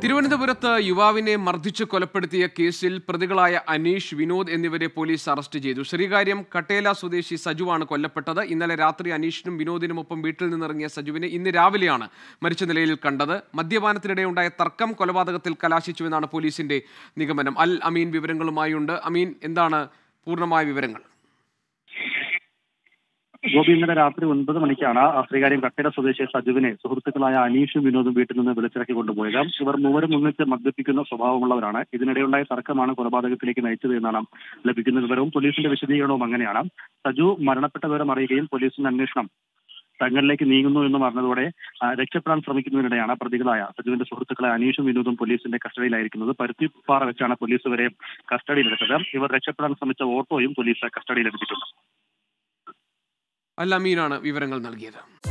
തിരുവനന്തപുരത്ത് യുവാവിനെ മർദ്ദിച്ച് കൊലപ്പെടുത്തിയ കേസിൽ പ്രതികളായ അനീഷ് വിനോദ് എന്നിവരെ പോലീസ് അറസ്റ്റ് ചെയ്തു ശ്രീകാര്യം കട്ടേല സ്വദേശി സജുവാണ് കൊല്ലപ്പെട്ടത് ഇന്നലെ രാത്രി അനീഷിനും വിനോദിനുമൊപ്പം വീട്ടിൽ നിന്നിറങ്ങിയ സജുവിനെ ഇന്ന് രാവിലെയാണ് മരിച്ച നിലയിൽ കണ്ടത് മദ്യപാനത്തിനിടെ ഉണ്ടായ തർക്കം കൊലപാതകത്തിൽ കലാശിച്ചുവെന്നാണ് പോലീസിന്റെ നിഗമനം അൽ അമീൻ വിവരങ്ങളുമായുണ്ട് അമീൻ എന്താണ് പൂർണ്ണമായ വിവരങ്ങൾ ഗോപി ഇന്നലെ രാത്രി ഒൻപത് മണിക്കാണ് ആ ശ്രീകാര്യം കട്ടേര സ്വദേശി സജുവിനെ സുഹൃത്തുക്കളായ അനീഷും വിനോദും വീട്ടിൽ നിന്ന് വിളിച്ചിറക്കി കൊണ്ടുപോയത് ഇവർ മൂവരും ഒന്നിച്ച് മദ്യപിക്കുന്ന സ്വഭാവമുള്ളവരാണ് ഇതിനിടെയുണ്ടായ തർക്കമാണ് കൊലപാതകത്തിലേക്ക് നയിച്ചത് എന്നാണ് ലഭിക്കുന്ന വിവരവും പോലീസിന്റെ വിശദീകരണവും അങ്ങനെയാണ് സജു മരണപ്പെട്ട വിവരം അറിയുകയും പോലീസിന്റെ അന്വേഷണം തങ്ങളിലേക്ക് നീങ്ങുന്നു എന്ന് പറഞ്ഞതോടെ ആ, രക്ഷപ്പെടാൻ ശ്രമിക്കുന്നതിനിടെയാണ് പ്രതികളായ സജുവിന്റെ സുഹൃത്തുക്കളെ അനീഷും വിനോദും പോലീസിന്റെ കസ്റ്റഡിയിലായിരിക്കുന്നത് പരുത്തിപ്പാറ വെച്ചാണ് പോലീസ് ഇവരെ കസ്റ്റഡിയിലെടുത്തത് ഇവർ രക്ഷപ്പെടാൻ ശ്രമിച്ച ഓട്ടോയും പോലീസ് കസ്റ്റഡിയിലെടുത്തിട്ടുണ്ട് അൽ അമീനാണ് വിവരങ്ങൾ നൽകിയത്